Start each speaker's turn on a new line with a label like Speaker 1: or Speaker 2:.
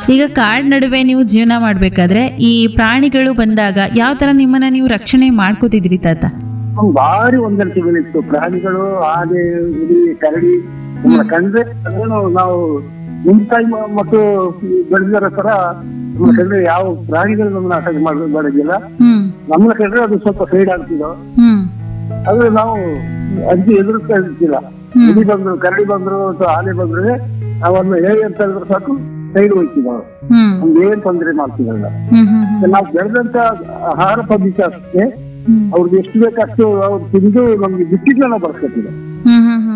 Speaker 1: ಈಗ ಕಾಡ್ ನಡುವೆ ನೀವು ಜೀವನ ಮಾಡ್ಬೇಕಾದ್ರೆ ಈ ಪ್ರಾಣಿಗಳು ಬಂದಾಗ ಯಾವ ತರ ನಿಮ್ಮನ್ನ ನೀವು ರಕ್ಷಣೆ ಮಾಡ್ಕೋತಿದ್ರಿ ತಾತ
Speaker 2: ಒಂದು ಭಾರಿ ಹೊಂದಾಣಿಕೆಗಳಿತ್ತು ಪ್ರಾಣಿಗಳು ಆನೆ ಹುಲಿ ಕರಡಿ ನಮ್ಮನ್ನ ಕಂಡ್ರೆ ಅದೇನು ನಾವು ಮುಂತಾಯಿ ಮ- ಮತ್ತು ಬೆಳೆದಿರೋ ತರ ನಮ್ಮ ಕಂಡ್ರೆ ಯಾವ ಪ್ರಾಣಿಗಳು ನಮ್ಮನ್ನ ಅಟ್ಯಾಕ್ ಮಾಡೋದು ಮಾಡೋದಿಲ್ಲ
Speaker 1: ಹ್ಮ್
Speaker 2: ನಮ್ಮನ್ನ ಕಂಡ್ರೆ ಅದು ಸ್ವಲ್ಪ ಸೈಡ್ ಆಗ್ತಿದ್ದೋ
Speaker 1: ಹ್ಮ್
Speaker 2: ಆದ್ರೆ ನಾವು ಅಜ್ಜಿ ಎದುರಿಸ್ತಾ ಇರ್ತಿಲ್ಲ
Speaker 1: ಹ್ಮ್.
Speaker 2: ಹುಲಿ ಬಂದ್ರು ಕರಡಿ ಬಂದ್ರು ಅಥವಾ ಆನೆ ಬಂದ್ರೆ ನಾವನ್ನ ಹೇಳಿ ಅಂತ ಹೇಳಿದ್ರೆ ಸಾಕು ಸೈಡ್ ಹೋಗ್ತೀವಿ ನಾವು
Speaker 1: ಹ್ಮ್
Speaker 2: ನಮ್ಗೆ ಏನ್ ತೊಂದರೆ ಮಾಡ್ತೀವಲ್ಲ
Speaker 1: ಹ್ಮ್ ಹ್ಮ್ ಹ್ಮ್
Speaker 2: ನಾವು ಬೆಳೆದಂತ ಆಹಾರ ಪದ್ಧತಿ ಅಷ್ಟೇ
Speaker 1: ಹ್ಮ್
Speaker 2: ಅವ್ರಿಗೆ ಎಷ್ಟು ಬೇಕಷ್ಟು ಅವ್ರು ತಿಂದು ನಮ್ಗೆ ಬಿಟ್ಟಿದ್ನ ನಾವು ಬರ್ಸ್ಕೊತೀವಿ
Speaker 1: ಹ್ಮ್ ಹ್ಮ್